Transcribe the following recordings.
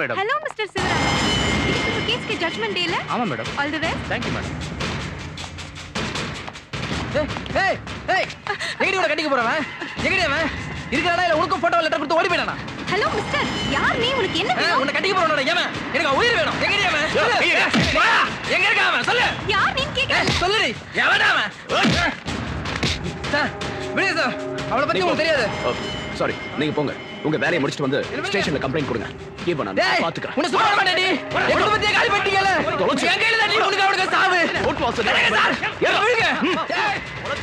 Madam hello mister Sivaram இன்னைக்கு உங்க கேஸ்க்கு judgement டேல ஆமா madam all the best thank you madam ஏய் ஏய் எங்கடி உன கட்டிக்க போறவன் எங்கடி அவன் இருக்கிறானா இல்ல உனக்கும் போட்டோ லெட்டர் கொடுத்து ஓடி போயிடானா ஹலோ மிஸ்டர் யார் நீ உனக்கு என்ன வேணும் உன்னை கட்டிக்க போறவனோட ஏவன் எனக்கு அவன் உயிர் வேணும் எங்கடி அவன் சொல்லு. வாயா, எங்க இருக்கான் அவன் சொல்லு யார் நீ கேக்குறேன் ஏய், சொல்லுடி எவன்டா அவன் சார் விடுங்க சார் அவளை பத்தி உங்களுக்கு தெரியாது சாரி நீங்க போங்க உங்க வேலையை முடிச்சிட்டு வந்து ஸ்டேஷன்ல கம்ப்ளைண்ட் கொடுங்க இப்போ நான் டேய் பாத்துக்கிறேன் உன்னை சும்மா விட மாட்டேன்டி எங்க பத்தியே காலி பண்ணிட்டீங்கல தொலைச்சு. என் கையில தான் நீ உனக்கு அவனுக்கு சாவு ஓட்டு வாசல் விடுங்க சார் ஏய், விடுங்க ஏய்.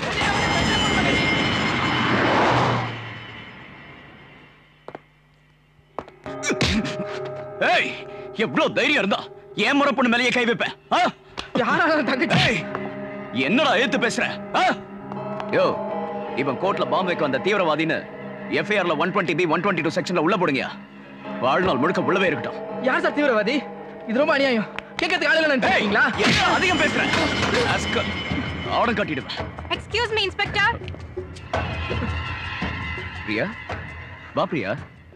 ஏய் எவ்வளவு தைரியம் இருந்தா ஏன் முறை பொண்ணு மேலேயே கை வைப்பேன் ஆ? யாரா தங்கச்சி ஏய், என்னடா ஏத்து பேசுற ஆ? யோ இவன் கோர்ட்ல பாம்பு வைக்க வந்த தீவிரவாதின்னு எஃப்ஐஆர்ல one twenty B one twenty two செக்ஷன்ல உள்ள போடுங்க வாழ்நாள் முழுக்க உள்ளவே இருக்கட்டும் யார் சார் தீவிரவாதி இது ரொம்ப அநியாயம் கேட்கறதுக்கு ஆளுங்க நினைக்கிறீங்களா என்ன அதிகம் பேசுறேன் ராஸ்கல். ஆடம் காட்டிடுவேன் எக்ஸ்கியூஸ் மீ இன்ஸ்பெக்டர் பிரியா வா பிரியா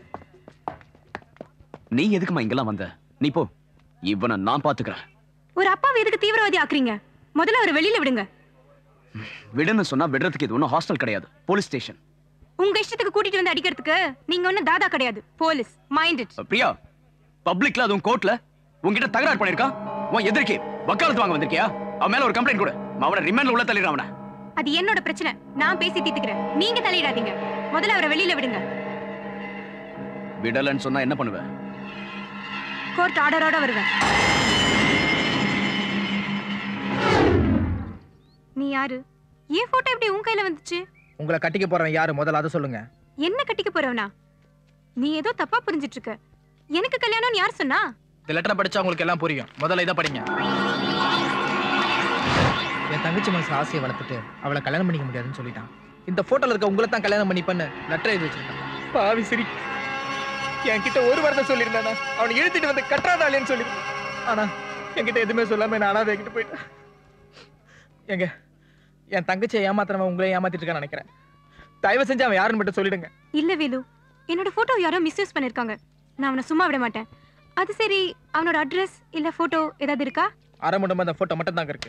நீ எதுக்குமா இங்கெல்லாம் வந்த நீ போ இவனை நான் பாத்துக்கிறேன் ஒரு அப்பாவை எதுக்கு தீவிரவாதி ஆக்குறீங்க முதல்ல அவரை வெளியில விடுங்க விடுன்னு சொன்னா விடுறதுக்கு இது ஒன்றும் ஹாஸ்டல் கிடையாது போலீஸ் ஸ்டேஷன் உங்க இஷ்டத்துக்கு கூட்டிட்டு வந்து அடிக்கிறதுக்கு நீங்க ஒண்ணும் தாதா கிடையாது போலீஸ் மைண்ட் இட் பிரியா பப்ளிக்ல அதுவும் கோர்ட்ல உன்கிட்ட தகராறு பண்ணிருக்கான் உன் எதிர்க்கே வக்காலத்து வாங்க வந்திருக்கியா அவன் மேல ஒரு கம்ப்ளைண்ட் கொடு அவனை ரிமாண்ட்ல உள்ள தள்ளிடுறான் அவனை அது என்னோட பிரச்சனை நான் பேசி தீர்த்துக்கிறேன் நீங்க தலையிடாதீங்க முதல்ல அவரை வெளியில விடுங்க விடலன்னு சொன்னா என்ன பண்ணுவ கோர்ட் ஆர்டரோட வருவேன் நீ யாரு ஏன் போட்டோ எப்படி உன் கையில வந்துச்சு உங்களை கட்டிக்க போறவன் யாரு முதல்ல அதை சொல்லுங்க என்ன கட்டிக்க போறவனா நீ ஏதோ தப்பா புரிஞ்சிட்டு இருக்க எனக்கு கல்யாணம்னு யார் சொன்னா இந்த லெட்டரை படிச்சா உங்களுக்கு எல்லாம் புரியும் முதல்ல இதை படிங்க என் தங்கச்சி மனசு ஆசையை வளர்த்துட்டு அவளை கல்யாணம் பண்ணிக்க முடியாதுன்னு சொல்லிட்டான் இந்த போட்டோல இருக்க உங்களை தான் கல்யாணம் பண்ணிப்பேன்னு லெட்டர் எழுதி வச்சிருக்கான் பாவி சரி என்கிட்ட ஒரு வார்த்தை சொல்லியிருந்தானா அவனை இழுத்துட்டு வந்து கட்டாதாளேன்னு சொல்லி ஆனா என்கிட்ட எதுவுமே சொல்லாம நான் அனாதை என்கிட்ட போயிட்டேன் எங்க என் தங்கச்சியை ஏமாத்துறவன் உங்களை ஏமாத்திட்டு இருக்கான்னு நினைக்கிறேன் தயவு செஞ்சு அவன் யாருன்னு மட்டும் சொல்லிடுங்க இல்ல வேலு என்னோட போட்டோ யாரோ மிஸ்யூஸ் பண்ணிருக்காங்க நான் அவனை சும்மா விட மாட்டேன் அது சரி அவனோட அட்ரஸ் இல்ல போட்டோ ஏதாவது இருக்கா அரை முடம் அந்த போட்டோ மட்டும் தாங்க இருக்கு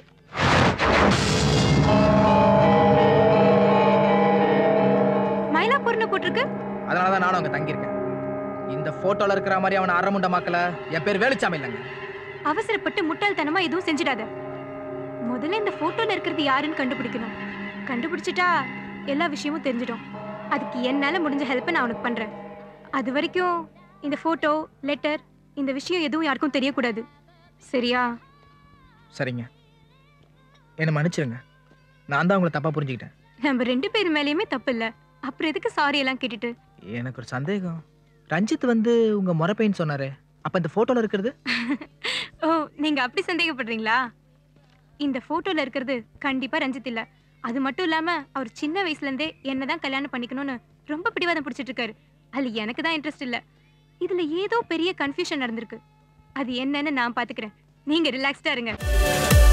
மயிலாப்பூர்னு போட்டிருக்கு அதனால தான் நானும் அங்க தங்கியிருக்கேன் இந்த போட்டோல இருக்கிற மாதிரி அவனை அறமுண்டமாக்கல என் பேர் வேலுச்சாமி இல்லைங்க அவசரப்பட்டு முட்டாள்தனமா எதுவும் செஞ்சிடாத முதல்ல இந்த போட்டோல இருக்கிறது யாருன்னு கண்டுபிடிக்கணும் கண்டுபிடிச்சிட்டா எல்லா விஷயமும் தெரிஞ்சிடும் அதுக்கு என்னால முடிஞ்ச ஹெல்ப்பை நான் உனக்கு பண்றேன் அது வரைக்கும் இந்த போட்டோ லெட்டர் இந்த விஷயம் எதுவும் யாருக்கும் தெரியக்கூடாது சரியா சரிங்க என்னை மன்னிச்சிருங்க நான் தான் உங்களை தப்பா புரிஞ்சுக்கிட்டேன் நம்ம ரெண்டு பேர் மேலேயுமே தப்பு இல்ல அப்புறம் எதுக்கு சாரி எல்லாம் கேட்டுட்டு எனக்கு ஒரு சந்தேகம் ரஞ்சித் வந்து உங்க முறைப்பைன்னு சொன்னாரு அப்ப இந்த போட்டோல இருக்கிறது ஓ நீங்க அப்படி சந்தேகப்படுறீங்களா இந்த போட்டோல இருக்கிறது கண்டிப்பா ரஞ்சித் இல்ல அது மட்டும் இல்லாம அவர் சின்ன வயசுல இருந்தே என்னதான் கல்யாணம் பண்ணிக்கணும்னு ரொம்ப பிடிவாதம் பிடிச்சிட்டு இருக்காரு அதுல எனக்கு தான் இன்ட்ரெஸ்ட் இல்ல இதுல ஏதோ பெரிய கன்ஃபியூஷன் நடந்திருக்கு அது என்னன்னு நான் பாத்துக்கிறேன் நீங்க ரிலாக்ஸ்டா இருங்க